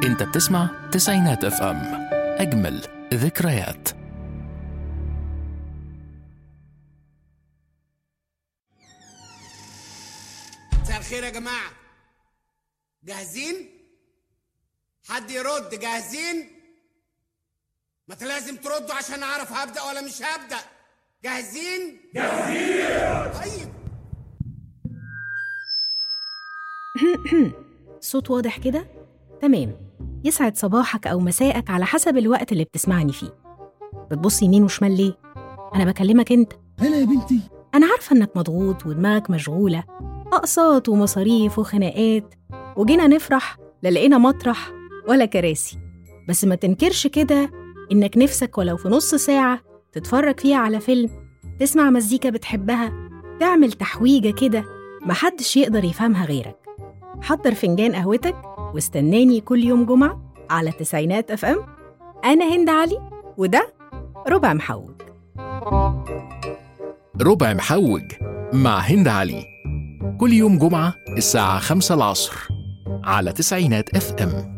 انت بتسمع تسعينات اف ام اجمل ذكريات مساء الخير يا جماعة جاهزين؟ حد يرد جاهزين؟ ما انت لازم تردوا عشان اعرف هبدأ ولا مش هبدأ جاهزين؟ جاهزين طيب صوت واضح كده؟ تمام يسعد صباحك أو مساءك على حسب الوقت اللي بتسمعني فيه بتبص يمين وشمال ليه؟ أنا بكلمك أنت هلا يا بنتي أنا عارفة إنك مضغوط ودماغك مشغولة أقساط ومصاريف وخناقات وجينا نفرح لا لقينا مطرح ولا كراسي بس ما تنكرش كده إنك نفسك ولو في نص ساعة تتفرج فيها على فيلم تسمع مزيكا بتحبها تعمل تحويجة كده محدش يقدر يفهمها غيرك حضر فنجان قهوتك واستناني كل يوم جمعة على تسعينات اف ام أنا هند علي وده ربع محوج ربع محوج مع هند علي كل يوم جمعة الساعة خمسة العصر على تسعينات اف ام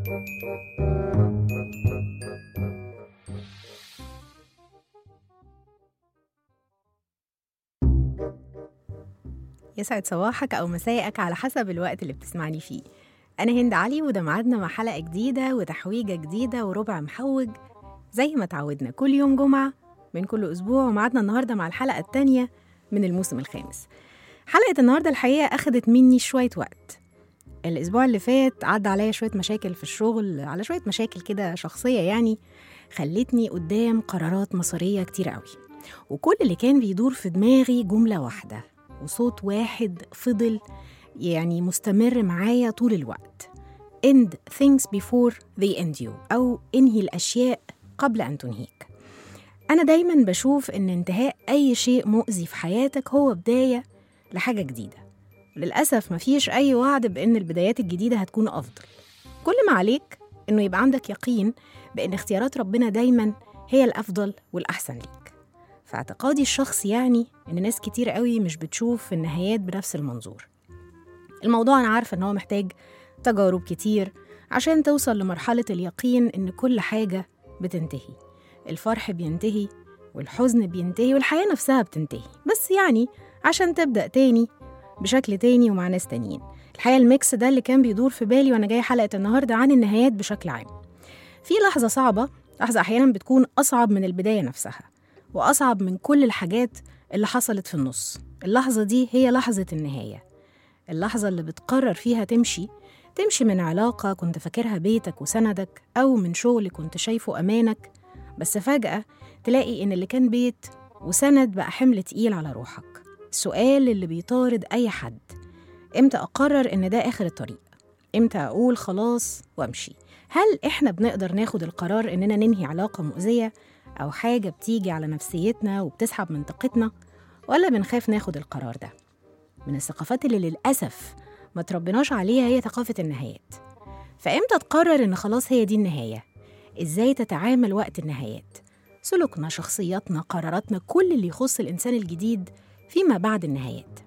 يسعد صباحك أو مساءك على حسب الوقت اللي بتسمعني فيه أنا هند علي وده ميعادنا مع حلقة جديدة وتحويجة جديدة وربع محوج زي ما تعودنا كل يوم جمعة من كل أسبوع وميعادنا النهاردة مع الحلقة التانية من الموسم الخامس حلقة النهاردة الحقيقة أخدت مني شوية وقت الأسبوع اللي فات عدى عليا شوية مشاكل في الشغل على شوية مشاكل كده شخصية يعني خلتني قدام قرارات مصيرية كتير قوي وكل اللي كان بيدور في دماغي جملة واحدة وصوت واحد فضل يعني مستمر معايا طول الوقت end things before they end you أو انهي الأشياء قبل أن تنهيك أنا دايما بشوف إن انتهاء أي شيء مؤذي في حياتك هو بداية لحاجة جديدة للأسف مفيش أي وعد بإن البدايات الجديدة هتكون أفضل كل ما عليك إنه يبقى عندك يقين بإن اختيارات ربنا دايما هي الأفضل والأحسن ليك في اعتقادي الشخصي يعني إن ناس كتير قوي مش بتشوف النهايات بنفس المنظور الموضوع أنا عارفة إن هو محتاج تجارب كتير عشان توصل لمرحلة اليقين إن كل حاجة بتنتهي الفرح بينتهي والحزن بينتهي والحياة نفسها بتنتهي بس يعني عشان تبدأ تاني بشكل تاني ومع ناس تانيين الحقيقة الميكس ده اللي كان بيدور في بالي وأنا جاية حلقة النهاردة عن النهايات بشكل عام في لحظة صعبة لحظة أحيانا بتكون أصعب من البداية نفسها وأصعب من كل الحاجات اللي حصلت في النص اللحظة دي هي لحظة النهاية اللحظة اللي بتقرر فيها تمشي تمشي من علاقة كنت فاكرها بيتك وسندك أو من شغل كنت شايفه أمانك بس فجأة تلاقي إن اللي كان بيت وسند بقى حمل تقيل على روحك السؤال اللي بيطارد أي حد إمتى أقرر إن ده آخر الطريق إمتى أقول خلاص وأمشي هل إحنا بنقدر ناخد القرار إننا ننهي علاقة مؤذية أو حاجة بتيجي على نفسيتنا وبتسحب من طاقتنا ولا بنخاف ناخد القرار ده من الثقافات اللي للأسف ما تربناش عليها هي ثقافة النهايات فإمتى تقرر إن خلاص هي دي النهاية إزاي تتعامل وقت النهايات سلوكنا شخصياتنا قراراتنا كل اللي يخص الإنسان الجديد فيما بعد النهايات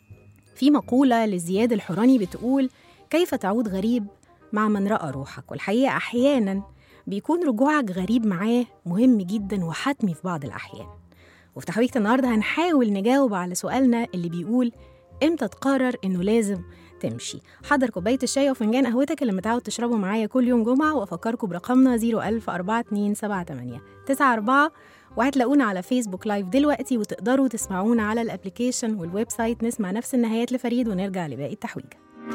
في مقولة لزياد الحوراني بتقول كيف تعود غريب مع من رأى روحك والحقيقة أحيانا بيكون رجوعك غريب معاه مهم جدا وحتمي في بعض الأحيان وفي تحويجة النهاردة هنحاول نجاوب على سؤالنا اللي بيقول امتى تقرر انه لازم تمشي حضر كوباية الشاي وفنجان قهوتك اللي متعود تشربه معايا كل يوم جمعة وأفكركم برقمنا 0104278 94 وهتلاقونا على فيسبوك لايف دلوقتي وتقدروا تسمعونا على الابليكيشن والويب سايت نسمع نفس النهايات لفريد ونرجع لباقي التحويجة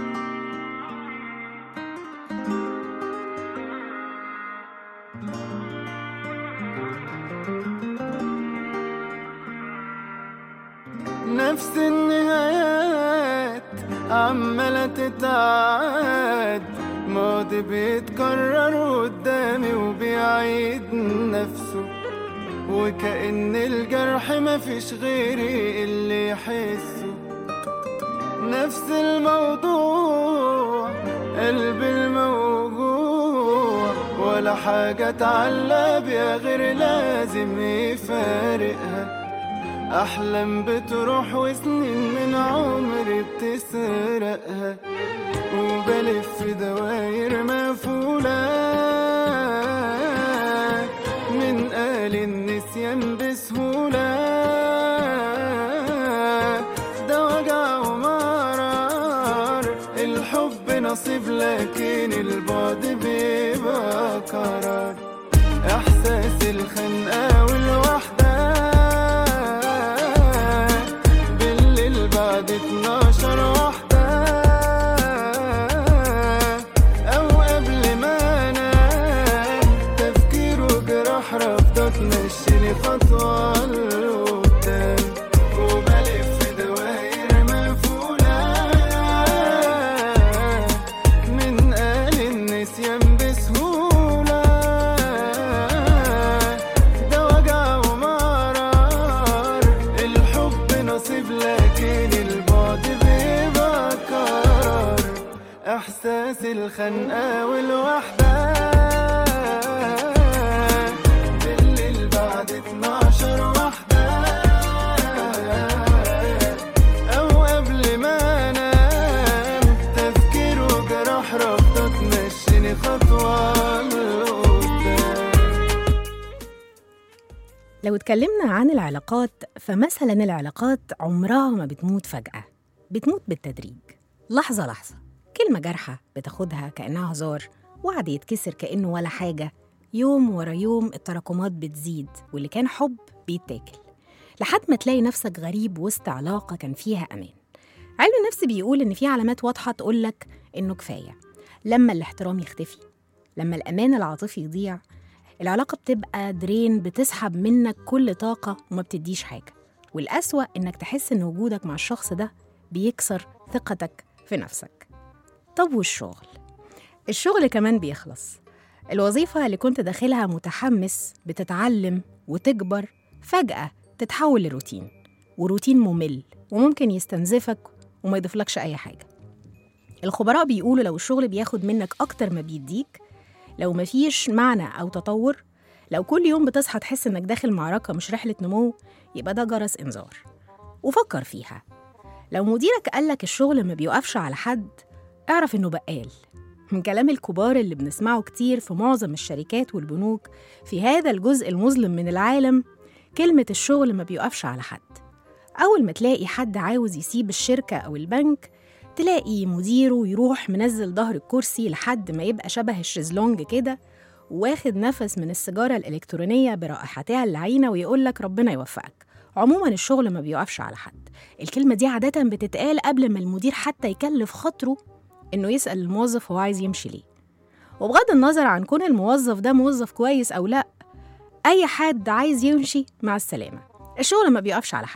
نفس النهايات عمالة تتعاد ماضي بيتكرر قدامي وبيعيد نفسه وكأن الجرح مفيش غيري اللي يحسه نفس الموضوع قلبي الموجوع ولا حاجة اتعلق بيها غير لازم يفارقها أحلام بتروح وسنين من عمري بتسرقها وبلف في دواير مقفولة نصيب لكن البعد بيبقى قرار إحساس الخنقة والوحدة بالليل بعد 12 واحدة أو قبل ما أنام تفكير وجراح رافضة تمشيني خطوة لقدام وبلف دواير مقفولة من قال النسيان بسهولة ده وجع ومرار الحب نصيب لكن البعد بيبقى قرار إحساس الخنقة والوحدة بالليل بعد 12 واحدة أو قبل ما أنام تفكير وجراح رافضة تمشيني خطوة لقدام لو اتكلمنا عن العلاقات فمثلا العلاقات عمرها ما بتموت فجأة بتموت بالتدريج لحظة لحظة كلمة جارحة بتاخدها كأنها هزار وعد يتكسر كأنه ولا حاجة يوم ورا يوم التراكمات بتزيد واللي كان حب بيتاكل لحد ما تلاقي نفسك غريب وسط علاقة كان فيها أمان علم النفس بيقول إن في علامات واضحة تقولك إنه كفاية لما الاحترام يختفي لما الأمان العاطفي يضيع العلاقة بتبقى درين بتسحب منك كل طاقة وما بتديش حاجة والأسوأ إنك تحس إن وجودك مع الشخص ده بيكسر ثقتك في نفسك طب والشغل؟ الشغل كمان بيخلص الوظيفة اللي كنت داخلها متحمس بتتعلم وتكبر فجأة تتحول لروتين وروتين ممل وممكن يستنزفك وما يضيفلكش أي حاجة الخبراء بيقولوا لو الشغل بياخد منك أكتر ما بيديك لو مفيش معنى أو تطور لو كل يوم بتصحى تحس إنك داخل معركة مش رحلة نمو يبقى ده جرس إنذار وفكر فيها لو مديرك قالك الشغل ما بيوقفش على حد اعرف إنه بقال من كلام الكبار اللي بنسمعه كتير في معظم الشركات والبنوك في هذا الجزء المظلم من العالم كلمة الشغل ما بيوقفش على حد أول ما تلاقي حد عاوز يسيب الشركة أو البنك تلاقي مديره يروح منزل ظهر الكرسي لحد ما يبقى شبه الشезلونج كده واخد نفس من السيجارة الإلكترونية برائحتها اللعينة ويقولك ربنا يوفقك عموما الشغل ما بيوقفش على حد الكلمة دي عادة بتتقال قبل ما المدير حتى يكلف خاطره إنه يسأل الموظف هو عايز يمشي ليه وبغض النظر عن كون الموظف ده موظف كويس أو لأ أي حد عايز يمشي مع السلامة الشغل ما بيقفش على حد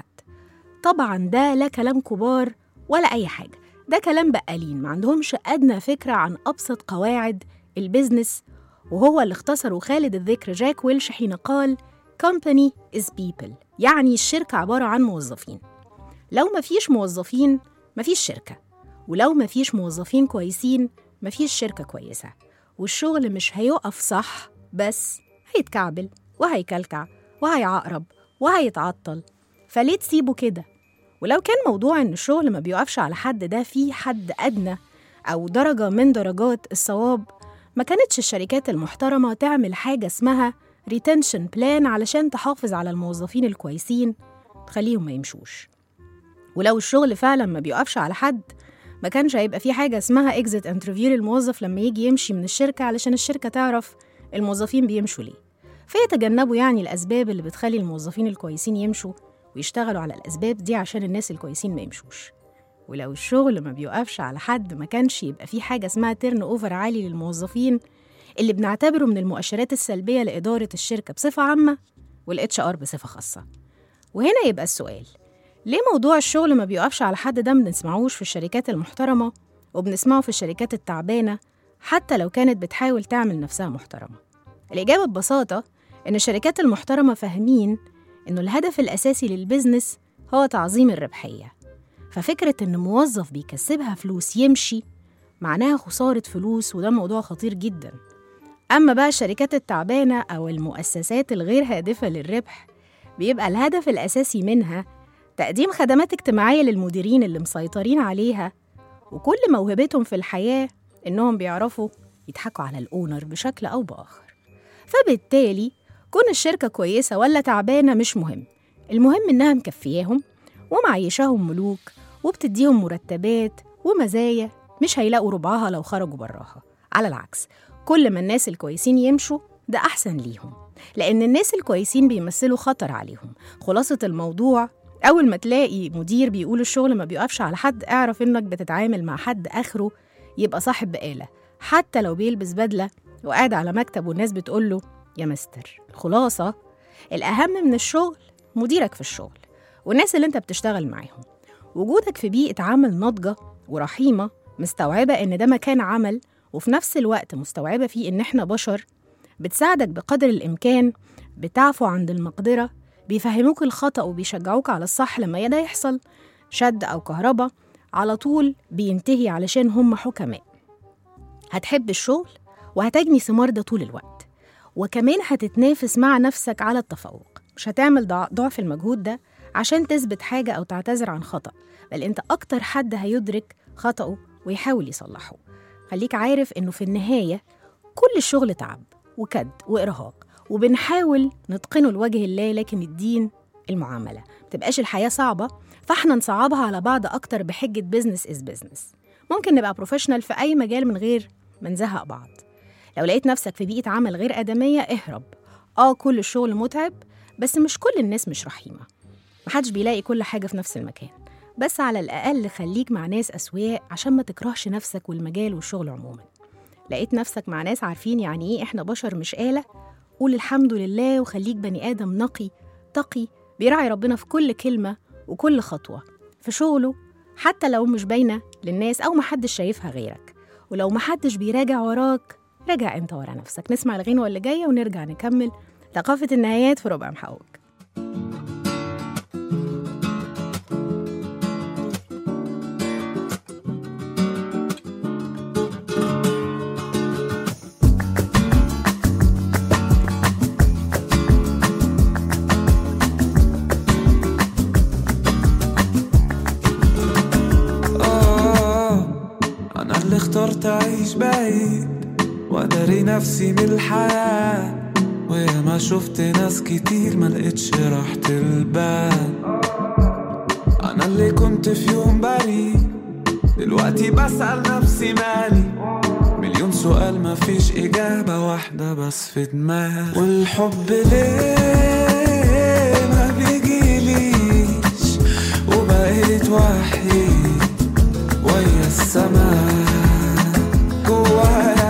طبعا ده لا كلام كبار ولا أي حاجة ده كلام بقالين ما عندهمش أدنى فكرة عن أبسط قواعد البيزنس وهو اللي اختصره خالد الذكر جاك ويلش حين قال company is people يعني الشركة عبارة عن موظفين لو مفيش موظفين مفيش شركة ولو مفيش موظفين كويسين مفيش شركة كويسة والشغل مش هيقف صح بس هيتكعبل وهيكلكع وهيعقرب وهيتعطل فليه تسيبه كده ولو كان موضوع إن الشغل ما بيقفش على حد ده في حد أدنى أو درجة من درجات الصواب ما كانتش الشركات المحترمة تعمل حاجة اسمها ريتنشن بلان علشان تحافظ على الموظفين الكويسين تخليهم ما يمشوش ولو الشغل فعلا ما بيقفش على حد ما كانش هيبقى في حاجة اسمها اكزيت انترفيو للموظف لما يجي يمشي من الشركة علشان الشركة تعرف الموظفين بيمشوا ليه فيتجنبوا يعني الأسباب اللي بتخلي الموظفين الكويسين يمشوا ويشتغلوا على الأسباب دي عشان الناس الكويسين ما يمشوش ولو الشغل ما بيوقفش على حد ما كانش يبقى في حاجة اسمها تيرن أوفر عالي للموظفين اللي بنعتبره من المؤشرات السلبية لإدارة الشركة بصفة عامة والاتش ار بصفة خاصة وهنا يبقى السؤال ليه موضوع الشغل ما بيوقفش على حد ده ما بنسمعوش في الشركات المحترمة وبنسمعه في الشركات التعبانة حتى لو كانت بتحاول تعمل نفسها محترمة الإجابة ببساطة إن الشركات المحترمة فاهمين إنه الهدف الأساسي للبزنس هو تعظيم الربحية ففكرة إن موظف بيكسبها فلوس يمشي معناها خسارة فلوس وده موضوع خطير جدا أما بقى الشركات التعبانة أو المؤسسات الغير هادفة للربح بيبقى الهدف الأساسي منها تقديم خدمات اجتماعية للمديرين اللي مسيطرين عليها وكل موهبتهم في الحياة إنهم بيعرفوا يضحكوا على الأونر بشكل أو بآخر فبالتالي كون الشركة كويسة ولا تعبانة مش مهم المهم إنها مكفياهم ومعيشاهم ملوك وبتديهم مرتبات ومزايا مش هيلاقوا ربعها لو خرجوا براها على العكس كل ما الناس الكويسين يمشوا ده أحسن ليهم لأن الناس الكويسين بيمثلوا خطر عليهم خلاصة الموضوع أول ما تلاقي مدير بيقول الشغل ما بيقفش على حد اعرف إنك بتتعامل مع حد آخره يبقى صاحب بقالة حتى لو بيلبس بدلة وقاعد على مكتب والناس بتقول له يا مستر الخلاصة الأهم من الشغل مديرك في الشغل والناس اللي انت بتشتغل معاهم وجودك في بيئة عمل ناضجة ورحيمة مستوعبة إن ده مكان عمل وفي نفس الوقت مستوعبة فيه إن إحنا بشر بتساعدك بقدر الإمكان بتعفو عند المقدرة بيفهموك الخطأ وبيشجعوك على الصح لما ده يحصل شد أو كهربا على طول بينتهي علشان هم حكماء هتحب الشغل وهتجني ثمار ده طول الوقت وكمان هتتنافس مع نفسك على التفوق مش هتعمل ضع- ضعف المجهود ده عشان تثبت حاجة أو تعتذر عن خطأ بل أنت أكتر حد هيدرك خطأه ويحاول يصلحه خليك عارف إنه في النهاية كل الشغل تعب وكد وإرهاق وبنحاول نتقنه لوجه الله لكن الدين المعاملة متبقاش الحياة صعبة فاحنا نصعبها على بعض أكتر بحجة بيزنس إز بيزنس ممكن نبقى بروفيشنال في أي مجال من غير ما نزهق بعض لو لقيت نفسك في بيئة عمل غير آدمية اهرب آه كل الشغل متعب بس مش كل الناس مش رحيمة محدش بيلاقي كل حاجة في نفس المكان بس على الأقل خليك مع ناس أسوياء عشان ما تكرهش نفسك والمجال والشغل عموما لقيت نفسك مع ناس عارفين يعني إيه إحنا بشر مش آلة قول الحمد لله وخليك بني آدم نقي تقي بيراعي ربنا في كل كلمة وكل خطوة في شغله حتى لو مش باينة للناس أو محدش شايفها غيرك ولو محدش بيراجع وراك راجع انت ورا نفسك نسمع الغنوة اللي جاية ونرجع نكمل ثقافة النهايات في ربع محوج آه أنا اللي اخترت أعيش بعيد وأداري نفسي من الحياة ويا ما شفت ناس كتير ما لقيتش راحة البال أنا اللي كنت في يوم بريء دلوقتي بسأل نفسي مالي مليون سؤال ما فيش إجابة واحدة بس في دماغي والحب ليه ما بيجيليش وبقيت وحيد ويا السماء جوايا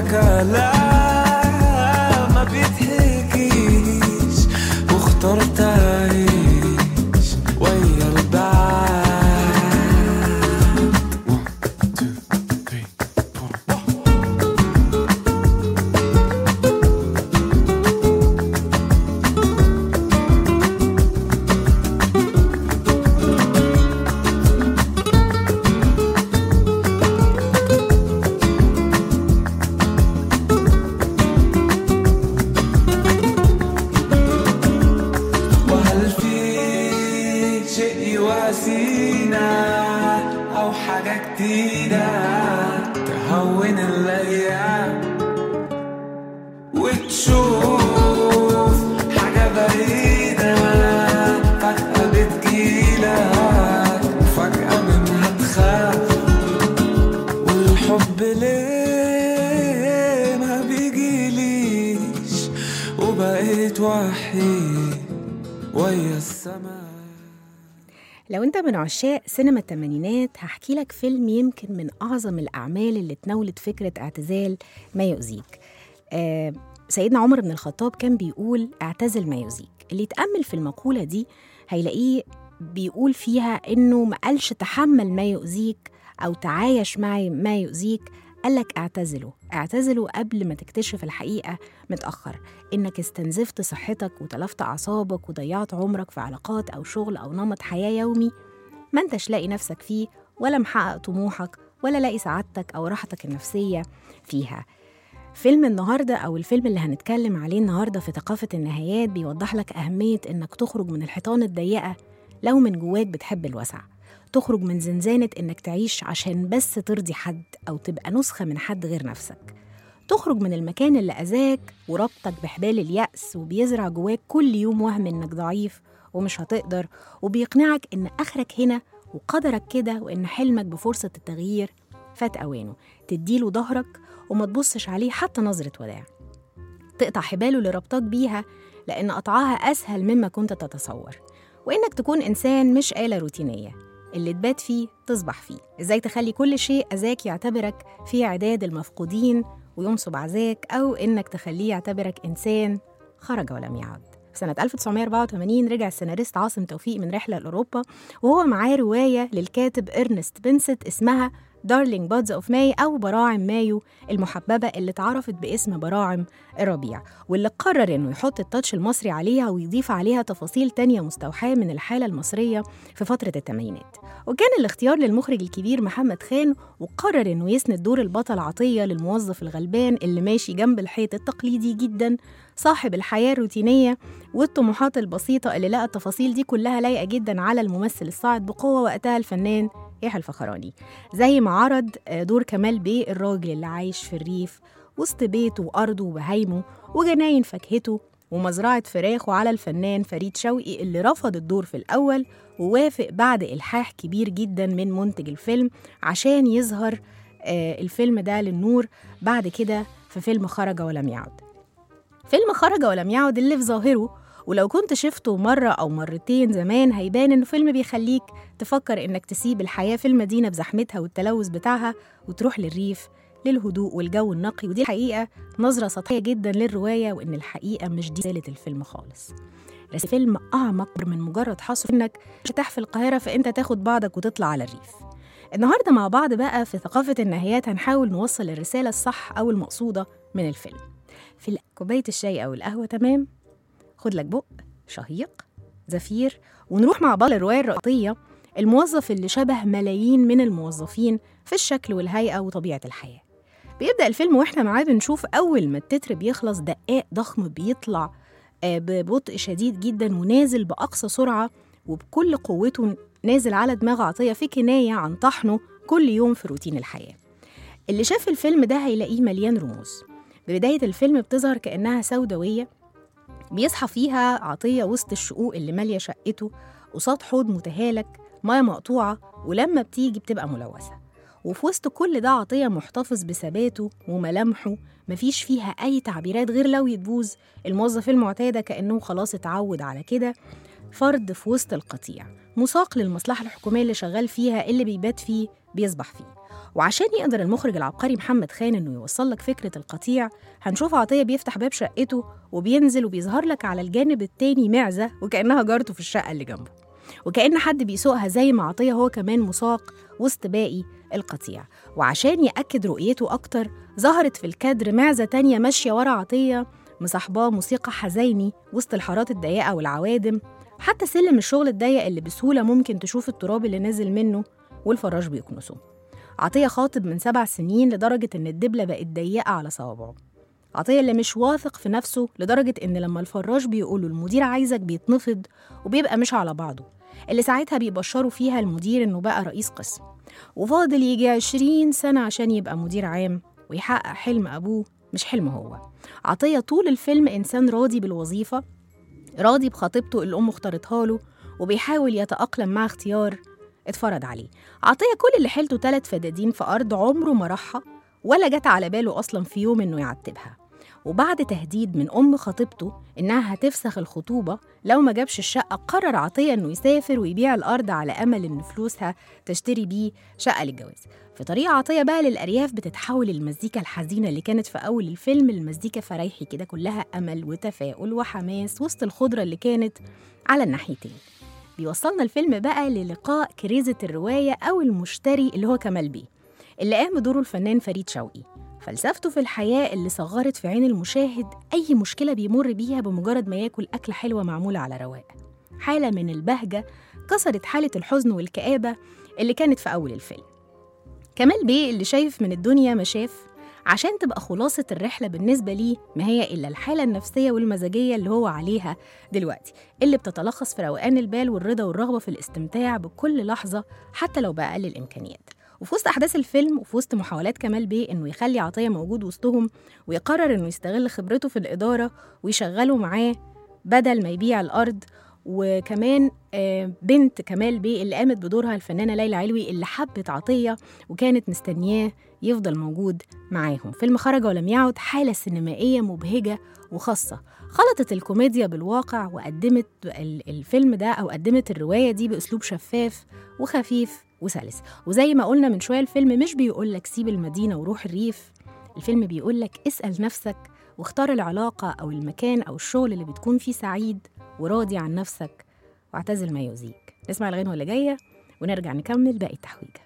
كلام ما بيتحكيش واخترت اعيش ويا البعد One, two, three, four. وهل في شيء يواسينا أو حاجة جديدة تهون الأيام وتشوف حاجة بعيدة فجأة بتجيلك وفجأة منها تخاف والحب ليه ما بيجيليش وبقيت وحيد ويا السماء لو انت من عشاق سينما الثمانينات هحكي لك فيلم يمكن من اعظم الاعمال اللي تناولت فكره اعتزال ما يؤذيك آه سيدنا عمر بن الخطاب كان بيقول اعتزل ما يؤذيك اللي يتامل في المقوله دي هيلاقيه بيقول فيها انه ما قالش تحمل ما يؤذيك او تعايش مع ما يؤذيك قالك اعتزله اعتزله قبل ما تكتشف الحقيقه متاخر انك استنزفت صحتك وتلفت اعصابك وضيعت عمرك في علاقات او شغل او نمط حياه يومي ما انتش لاقي نفسك فيه ولا محقق طموحك ولا لاقي سعادتك او راحتك النفسيه فيها فيلم النهارده او الفيلم اللي هنتكلم عليه النهارده في ثقافه النهايات بيوضح لك اهميه انك تخرج من الحيطان الضيقه لو من جواك بتحب الوسع تخرج من زنزانه انك تعيش عشان بس ترضي حد او تبقى نسخه من حد غير نفسك تخرج من المكان اللي أذاك وربطك بحبال اليأس وبيزرع جواك كل يوم وهم إنك ضعيف ومش هتقدر وبيقنعك إن آخرك هنا وقدرك كده وإن حلمك بفرصة التغيير فات أوانه تديله ظهرك وما تبصش عليه حتى نظرة وداع تقطع حباله اللي ربطاك بيها لأن قطعها أسهل مما كنت تتصور وإنك تكون إنسان مش آلة روتينية اللي تبات فيه تصبح فيه إزاي تخلي كل شيء أذاك يعتبرك في عداد المفقودين وينصب عزاك أو إنك تخليه يعتبرك إنسان خرج ولم يعد في سنة 1984 رجع السيناريست عاصم توفيق من رحلة لأوروبا وهو معاه رواية للكاتب إرنست بنست اسمها دارلينج بادز اوف ماي او براعم مايو المحببه اللي اتعرفت باسم براعم الربيع واللي قرر انه يحط التاتش المصري عليها ويضيف عليها تفاصيل تانية مستوحاه من الحاله المصريه في فتره الثمانينات وكان الاختيار للمخرج الكبير محمد خان وقرر انه يسند دور البطل عطيه للموظف الغلبان اللي ماشي جنب الحيط التقليدي جدا صاحب الحياه الروتينيه والطموحات البسيطه اللي لقى التفاصيل دي كلها لايقه جدا على الممثل الصاعد بقوه وقتها الفنان يحيى الفخراني زي ما عرض آه، دور كمال بيه الراجل اللي عايش في الريف وسط بيته وأرضه وبهايمه وجناين فاكهته ومزرعة فراخه على الفنان فريد شوقي اللي رفض الدور في الأول ووافق بعد إلحاح كبير جدا من منتج الفيلم عشان يظهر آه، الفيلم ده للنور بعد كده في فيلم خرج ولم يعد فيلم خرج ولم يعد اللي في ظاهره ولو كنت شفته مرة أو مرتين زمان هيبان إنه فيلم بيخليك تفكر إنك تسيب الحياة في المدينة بزحمتها والتلوث بتاعها وتروح للريف للهدوء والجو النقي ودي الحقيقة نظرة سطحية جدا للرواية وإن الحقيقة مش دي رسالة الفيلم خالص بس فيلم أعمق من مجرد حصر إنك ترتاح في القاهرة فأنت تاخد بعضك وتطلع على الريف النهاردة مع بعض بقى في ثقافة النهايات هنحاول نوصل الرسالة الصح أو المقصودة من الفيلم في كوباية الشاي أو القهوة تمام خد لك بق شهيق زفير ونروح مع بعض الرواية الرئيسية الموظف اللي شبه ملايين من الموظفين في الشكل والهيئة وطبيعة الحياة بيبدأ الفيلم واحنا معاه بنشوف أول ما التتر بيخلص دقاق ضخم بيطلع آه، ببطء شديد جدا ونازل بأقصى سرعة وبكل قوته نازل على دماغ عطية في كناية عن طحنه كل يوم في روتين الحياة اللي شاف الفيلم ده هيلاقيه مليان رموز ببداية الفيلم بتظهر كأنها سوداوية بيصحى فيها عطية وسط الشقوق اللي مالية شقته قصاد حوض متهالك مية مقطوعة ولما بتيجي بتبقى ملوثة وفي وسط كل ده عطية محتفظ بثباته وملامحه مفيش فيها أي تعبيرات غير لو يتبوظ الموظف المعتادة كأنه خلاص اتعود على كده فرد في وسط القطيع مساق للمصلحة الحكومية اللي شغال فيها اللي بيبات فيه بيصبح فيه وعشان يقدر المخرج العبقري محمد خان انه يوصل لك فكره القطيع هنشوف عطيه بيفتح باب شقته وبينزل وبيظهر لك على الجانب التاني معزه وكانها جارته في الشقه اللي جنبه وكأن حد بيسوقها زي ما عطية هو كمان مساق وسط باقي القطيع وعشان يأكد رؤيته أكتر ظهرت في الكادر معزة تانية ماشية ورا عطية مصاحباه موسيقى حزيني وسط الحارات الضيقة والعوادم حتى سلم الشغل الضيق اللي بسهولة ممكن تشوف التراب اللي نازل منه والفراش بيكنسه عطية خاطب من سبع سنين لدرجة إن الدبلة بقت ضيقة على صوابعه عطية اللي مش واثق في نفسه لدرجة إن لما الفراش بيقوله المدير عايزك بيتنفض وبيبقى مش على بعضه اللي ساعتها بيبشروا فيها المدير إنه بقى رئيس قسم وفاضل يجي عشرين سنة عشان يبقى مدير عام ويحقق حلم أبوه مش حلم هو عطية طول الفيلم إنسان راضي بالوظيفة راضي بخطيبته اللي أمه اختارتها له وبيحاول يتأقلم مع اختيار اتفرض عليه عطية كل اللي حيلته تلات فدادين في أرض عمره ما راحها ولا جت على باله أصلا في يوم إنه يعتبها وبعد تهديد من أم خطيبته إنها هتفسخ الخطوبة لو ما جابش الشقة قرر عطية إنه يسافر ويبيع الأرض على أمل إن فلوسها تشتري بيه شقة للجواز في طريق عطية بقى للأرياف بتتحول المزيكا الحزينة اللي كانت في أول الفيلم المزيكا فريحي كده كلها أمل وتفاؤل وحماس وسط الخضرة اللي كانت على الناحيتين بيوصلنا الفيلم بقى للقاء كريزة الرواية أو المشتري اللي هو كمال بيه اللي قام بدوره الفنان فريد شوقي فلسفته في الحياة اللي صغرت في عين المشاهد أي مشكلة بيمر بيها بمجرد ما ياكل أكلة حلوة معمولة على رواق حالة من البهجة كسرت حالة الحزن والكآبة اللي كانت في أول الفيلم كمال بيه اللي شايف من الدنيا ما شاف عشان تبقى خلاصة الرحلة بالنسبة ليه ما هي إلا الحالة النفسية والمزاجية اللي هو عليها دلوقتي اللي بتتلخص في روقان البال والرضا والرغبة في الاستمتاع بكل لحظة حتى لو بأقل الإمكانيات وفي وسط أحداث الفيلم وفي وسط محاولات كمال بيه إنه يخلي عطية موجود وسطهم ويقرر إنه يستغل خبرته في الإدارة ويشغله معاه بدل ما يبيع الأرض وكمان آه، بنت كمال بيه اللي قامت بدورها الفنانة ليلى علوي اللي حبت عطية وكانت مستنياه يفضل موجود معاهم فيلم خرج ولم يعد حالة سينمائية مبهجة وخاصة خلطت الكوميديا بالواقع وقدمت ال- الفيلم ده أو قدمت الرواية دي بأسلوب شفاف وخفيف وسلس وزي ما قلنا من شوية الفيلم مش بيقولك سيب المدينة وروح الريف الفيلم بيقولك اسأل نفسك واختار العلاقة أو المكان أو الشغل اللي بتكون فيه سعيد وراضي عن نفسك واعتزل ما يؤذيك نسمع الغنوة اللي جاية ونرجع نكمل باقي التحويجة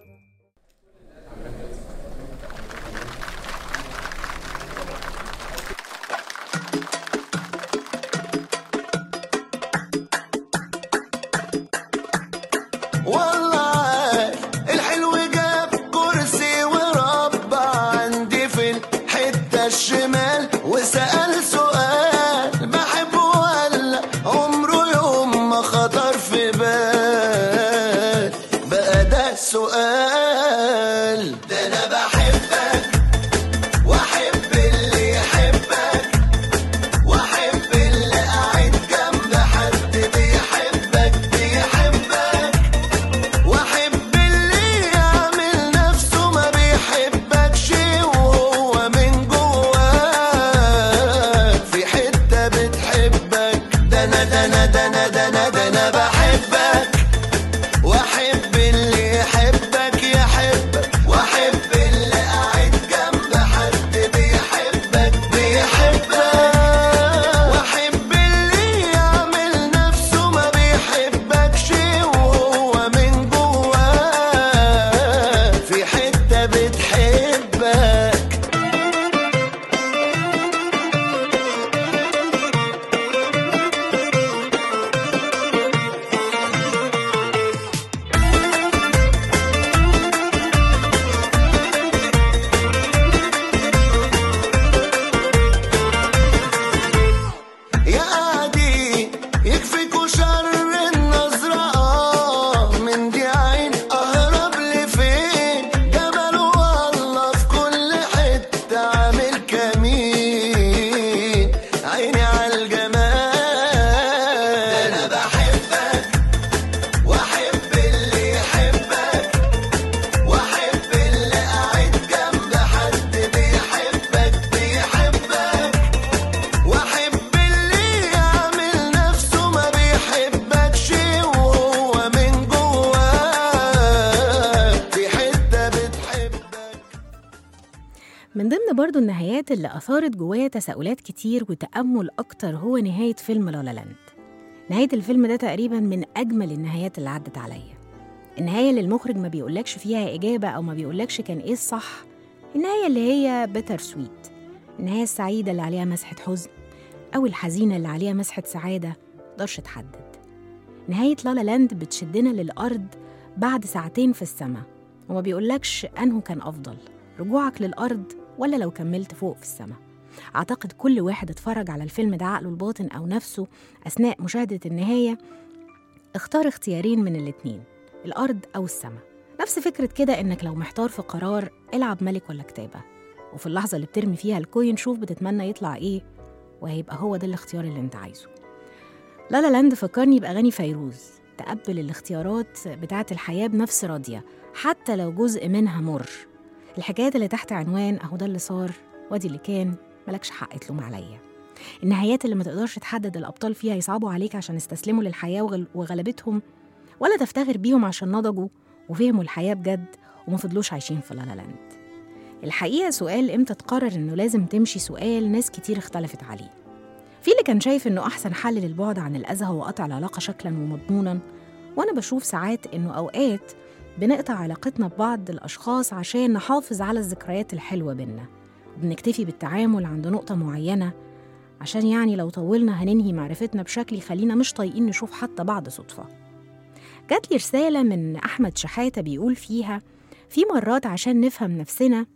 والله عال الحلو جاب كرسي وربع عندي في الحتة الشمال وسأل سؤال بحبه ولا عمره يوم ما خطر في بال بقى ده السؤال ده انا بحبك واحب اللي يحبك واحب اللي قاعد جنب حد بيحبك بيحبك واحب اللي يعمل نفسه ما بيحبكش وهو من جواه في حتة بتحبك ده انا ده انا ده انا ده انا ده انا بحبك واحب اللي يحبك يحبك واحب اللي قاعد جنب حد بيحبك بيحبك واحب اللي يعمل نفسه ما بيحبكش وهو من جواه في حتة بتحبك يا قاعدين يكفيكوا شر النظرة آه من دي عين أهرب لفين جماله الله في كل حتة عامل كمين عيني على الجمال ده أنا بحبك وأحب اللي يحبك وأحب اللي قاعد جنب حد بيحبك بيحبك واحب اللي يعمل نفسه ما بيحبكش وهو من جواه في حتة بتحبك من ضمن برضو النهايات اللي أثارت جوايا تساؤلات كتير وتأمل أكتر هو نهاية فيلم لالا لاند نهاية الفيلم ده تقريبا من أجمل النهايات اللي عدت عليا النهاية اللي المخرج ما بيقولكش فيها إجابة أو ما بيقولكش كان إيه الصح النهاية اللي هي بيتر سويت النهاية السعيدة اللي عليها مسحة حزن أو الحزينة اللي عليها مسحة سعادة مقدرش تحدد نهاية لالا لاند بتشدنا للأرض بعد ساعتين في السماء وما بيقولكش أنه كان أفضل رجوعك للأرض ولا لو كملت فوق في السماء أعتقد كل واحد اتفرج على الفيلم ده عقله الباطن أو نفسه أثناء مشاهدة النهاية اختار اختيارين من الاتنين الأرض أو السماء نفس فكرة كده إنك لو محتار في قرار العب ملك ولا كتابة وفي اللحظة اللي بترمي فيها الكوين شوف بتتمنى يطلع إيه وهيبقى هو ده الاختيار اللي أنت عايزه لا لا لاند فكرني بأغاني فيروز تقبل الاختيارات بتاعة الحياة بنفس راضية حتى لو جزء منها مر الحكايات اللي تحت عنوان أهو ده اللي صار وادي اللي كان ملكش حق تلوم عليا النهايات اللي ما تقدرش تحدد الأبطال فيها يصعبوا عليك عشان استسلموا للحياة وغل- وغلبتهم ولا تفتخر بيهم عشان نضجوا وفهموا الحياة بجد وما فضلوش عايشين في لالا لاند الحقيقة سؤال إمتى تقرر إنه لازم تمشي سؤال ناس كتير اختلفت عليه في اللي كان شايف إنه أحسن حل للبعد عن الأذى هو قطع العلاقة شكلا ومضمونا وأنا بشوف ساعات إنه أوقات بنقطع علاقتنا ببعض الأشخاص عشان نحافظ على الذكريات الحلوة بينا وبنكتفي بالتعامل عند نقطة معينة عشان يعني لو طولنا هننهي معرفتنا بشكل يخلينا مش طايقين نشوف حتى بعض صدفة جات لي رسالة من أحمد شحاتة بيقول فيها في مرات عشان نفهم نفسنا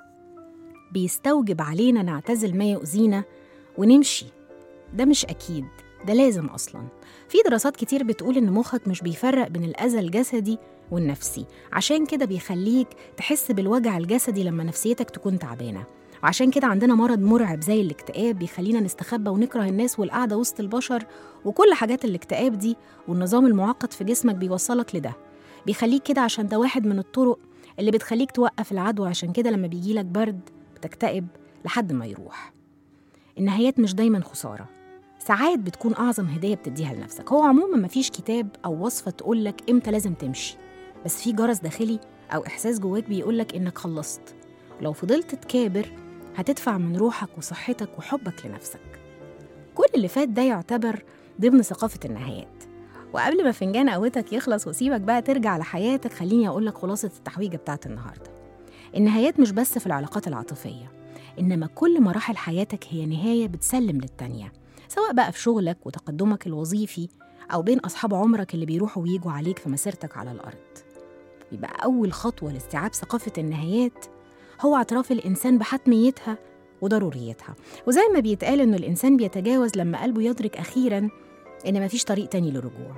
بيستوجب علينا نعتزل ما يؤذينا ونمشي ده مش أكيد ده لازم أصلا في دراسات كتير بتقول إن مخك مش بيفرق بين الأذى الجسدي والنفسي عشان كده بيخليك تحس بالوجع الجسدي لما نفسيتك تكون تعبانة وعشان كده عندنا مرض مرعب زي الاكتئاب بيخلينا نستخبى ونكره الناس والقعدة وسط البشر وكل حاجات الاكتئاب دي والنظام المعقد في جسمك بيوصلك لده بيخليك كده عشان ده واحد من الطرق اللي بتخليك توقف العدوى عشان كده لما بيجيلك برد بتكتئب لحد ما يروح النهايات مش دايما خسارة ساعات بتكون أعظم هدية بتديها لنفسك هو عموما مفيش كتاب أو وصفة تقولك إمتى لازم تمشي بس في جرس داخلي أو إحساس جواك بيقولك إنك خلصت ولو فضلت تكابر هتدفع من روحك وصحتك وحبك لنفسك كل اللي فات ده يعتبر ضمن ثقافة النهايات وقبل ما فنجان قهوتك يخلص وسيبك بقى ترجع لحياتك خليني أقولك خلاصة التحويجة بتاعت النهاردة النهايات مش بس في العلاقات العاطفية إنما كل مراحل حياتك هي نهاية بتسلم للتانية سواء بقى في شغلك وتقدمك الوظيفي أو بين أصحاب عمرك اللي بيروحوا ويجوا عليك في مسيرتك على الأرض يبقى أول خطوة لاستيعاب ثقافة النهايات هو اعتراف الإنسان بحتميتها وضروريتها وزي ما بيتقال إنه الإنسان بيتجاوز لما قلبه يدرك أخيراً إن مفيش طريق تاني للرجوع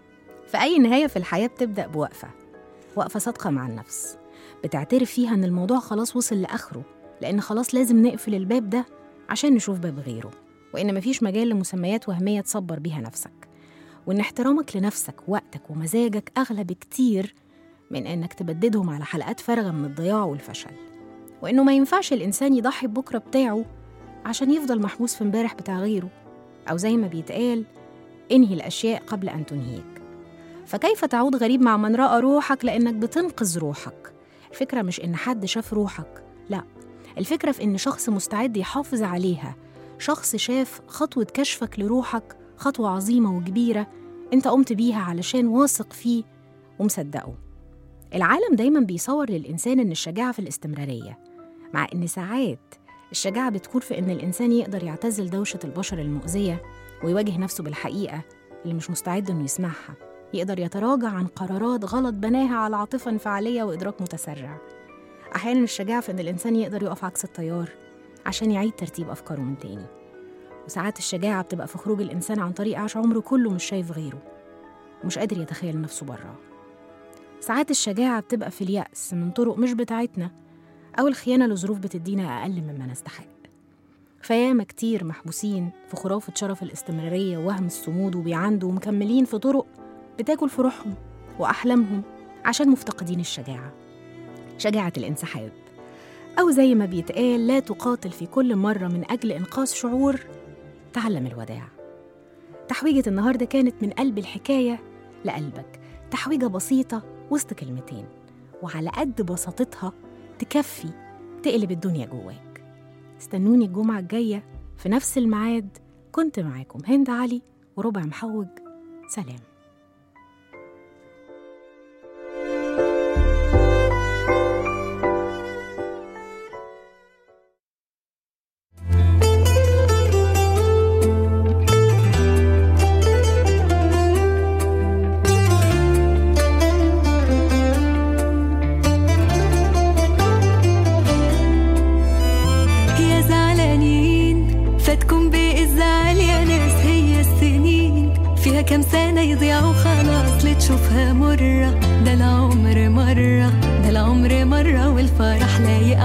فأي نهاية في الحياة بتبدأ بوقفة وقفة صادقة مع النفس بتعترف فيها إن الموضوع خلاص وصل لآخره لأن خلاص لازم نقفل الباب ده عشان نشوف باب غيره وإن مفيش مجال لمسميات وهمية تصبر بيها نفسك وإن احترامك لنفسك وقتك ومزاجك أغلى بكتير من إنك تبددهم على حلقات فارغة من الضياع والفشل وإنه ما ينفعش الإنسان يضحي ببكرة بتاعه عشان يفضل محبوس في امبارح بتاع غيره أو زي ما بيتقال انهي الأشياء قبل أن تنهيك فكيف تعود غريب مع من رأى روحك لأنك بتنقذ روحك الفكرة مش إن حد شاف روحك لا الفكرة في إن شخص مستعد يحافظ عليها شخص شاف خطوة كشفك لروحك خطوة عظيمة وكبيرة أنت قمت بيها علشان واثق فيه ومصدقه العالم دايما بيصور للإنسان إن الشجاعة في الاستمرارية مع إن ساعات الشجاعة بتكون في إن الإنسان يقدر يعتزل دوشة البشر المؤذية ويواجه نفسه بالحقيقة اللي مش مستعد إنه يسمعها يقدر يتراجع عن قرارات غلط بناها على عاطفة انفعالية وإدراك متسرع أحيانا الشجاعة في إن الإنسان يقدر يقف عكس التيار عشان يعيد ترتيب أفكاره من تاني وساعات الشجاعة بتبقى في خروج الإنسان عن طريق عاش عمره كله مش شايف غيره ومش قادر يتخيل نفسه براه ساعات الشجاعة بتبقى في اليأس من طرق مش بتاعتنا أو الخيانة لظروف بتدينا أقل مما نستحق فياما كتير محبوسين في خرافة شرف الاستمرارية ووهم الصمود وبيعندوا ومكملين في طرق بتاكل في روحهم وأحلامهم عشان مفتقدين الشجاعة شجاعة الانسحاب أو زي ما بيتقال لا تقاتل في كل مرة من أجل إنقاذ شعور تعلم الوداع تحويجة النهاردة كانت من قلب الحكاية لقلبك تحويجة بسيطة وسط كلمتين وعلى قد بساطتها تكفي تقلب الدنيا جواك استنوني الجمعة الجاية في نفس الميعاد كنت معاكم هند علي وربع محوج سلام يا زعلانين فاتكم بالزعل يا ناس هي السنين فيها كام سنة يضيعوا خلاص لتشوفها مرة ده العمر مرة ده العمر مرة والفرح لا